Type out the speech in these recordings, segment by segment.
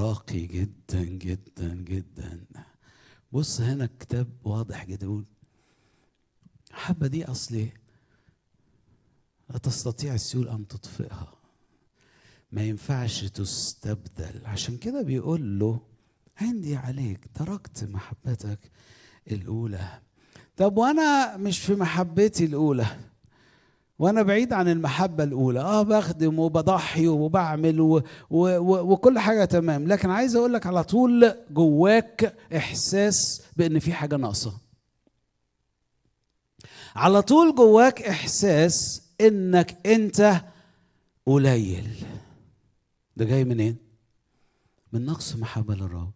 راقي جدا جدا جدا بص هنا الكتاب واضح جدا يقول الحبة دي أصلي لا تستطيع السيول أن تطفئها ما ينفعش تستبدل عشان كده بيقول له عندي عليك تركت محبتك الأولى طب وأنا مش في محبتي الأولى وانا بعيد عن المحبه الاولى اه بخدم وبضحي وبعمل و و و وكل حاجه تمام لكن عايز اقول لك على طول جواك احساس بان في حاجه ناقصه على طول جواك احساس انك انت قليل ده جاي منين من نقص محبه للرب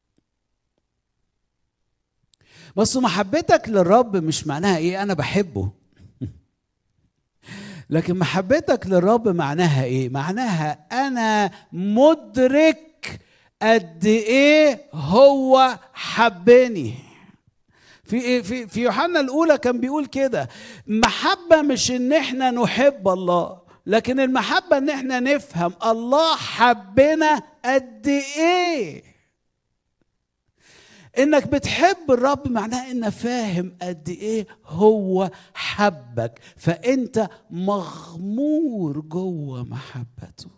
بس محبتك للرب مش معناها ايه انا بحبه لكن محبتك للرب معناها ايه معناها انا مدرك قد ايه هو حبني في في في يوحنا الاولى كان بيقول كده محبه مش ان احنا نحب الله لكن المحبه ان احنا نفهم الله حبنا قد ايه انك بتحب الرب معناه انك فاهم قد ايه هو حبك فانت مغمور جوه محبته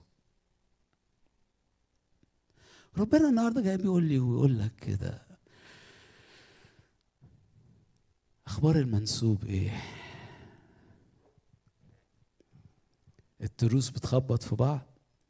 ربنا النهارده جاي بيقول لي ويقول لك كده اخبار المنسوب ايه التروس بتخبط في بعض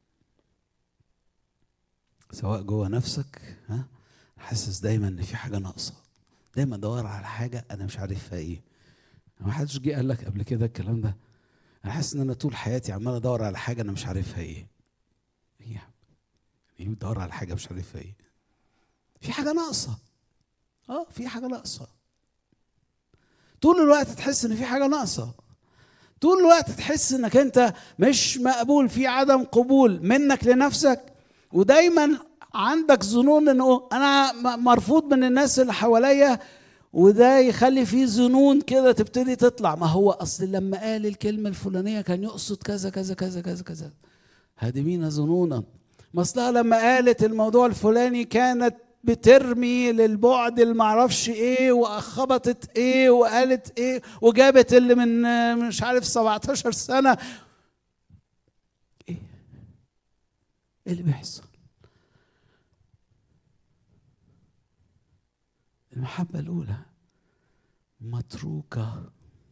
سواء جوه نفسك ها حاسس دايما ان في حاجه ناقصه دايما ادور على حاجه انا مش عارفها ايه ما حدش جه قال لك قبل كده الكلام ده انا حاسس ان انا طول حياتي عمال ادور على حاجه انا مش عارفها ايه ايه يا عم؟ ايه بتدور على حاجه مش عارفها ايه في حاجه ناقصه اه في حاجه ناقصه طول الوقت تحس ان في حاجه ناقصه طول الوقت تحس انك انت مش مقبول في عدم قبول منك لنفسك ودايما عندك ظنون انه انا م- مرفوض من الناس اللي حواليا وده يخلي فيه ظنون كده تبتدي تطلع ما هو اصل لما قال الكلمه الفلانيه كان يقصد كذا كذا كذا كذا كذا هادمين ظنونا ما اصلها لما قالت الموضوع الفلاني كانت بترمي للبعد اللي معرفش ايه وخبطت ايه وقالت ايه وجابت اللي من آه، مش عارف 17 سنه ايه ايه اللي بيحصل المحبة الأولى متروكة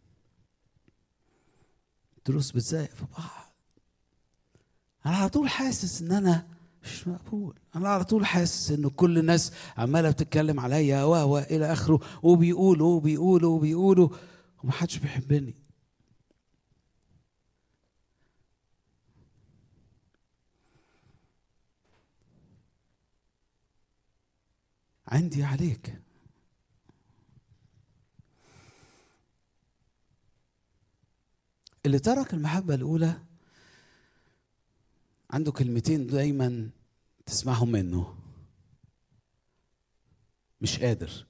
دروس بتزايق في بعض أنا على طول حاسس إن أنا مش مقبول أنا على طول حاسس إن كل الناس عمالة بتتكلم عليا و و إلى آخره وبيقولوا وبيقولوا وبيقولوا ومحدش بيحبني عندي عليك اللي ترك المحبة الأولى عنده كلمتين دايما تسمعهم منه مش قادر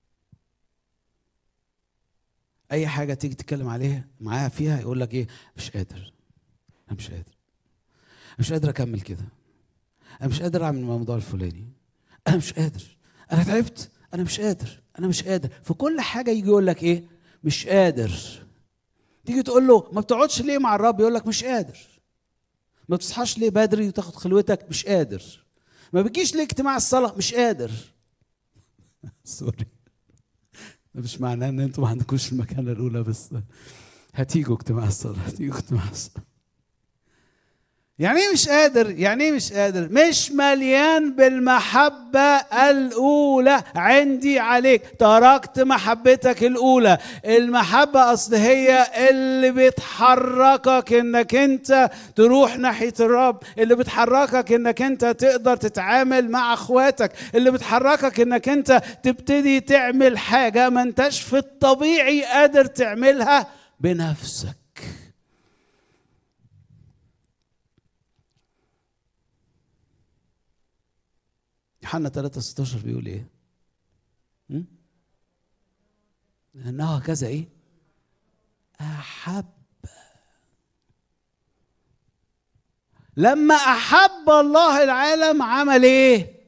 أي حاجة تيجي تتكلم عليها معاها فيها يقول لك إيه مش قادر أنا مش قادر أنا مش قادر أكمل كده أنا مش قادر أعمل الموضوع الفلاني أنا مش قادر أنا تعبت أنا مش قادر أنا مش قادر في كل حاجة يجي يقول لك إيه مش قادر تيجي تقول له ما بتقعدش ليه مع الرب يقول لك مش قادر ما بتصحاش ليه بدري وتاخد خلوتك مش قادر ما بتجيش ليه اجتماع الصلاه مش قادر سوري ده مش معناه ان انتوا ما عندكوش المكانه الاولى بس هتيجوا اجتماع الصلاه هتيجوا اجتماع الصلاه يعني ايه مش قادر يعني ايه مش قادر مش مليان بالمحبة الأولى عندي عليك تركت محبتك الأولى المحبة أصل هي اللي بتحركك إنك أنت تروح ناحية الرب اللي بتحركك إنك أنت تقدر تتعامل مع أخواتك اللي بتحركك إنك أنت تبتدي تعمل حاجة ما أنتش في الطبيعي قادر تعملها بنفسك يوحنا 3 16 بيقول ايه؟ م? لأنه هكذا ايه؟ أحب لما احب الله العالم عمل ايه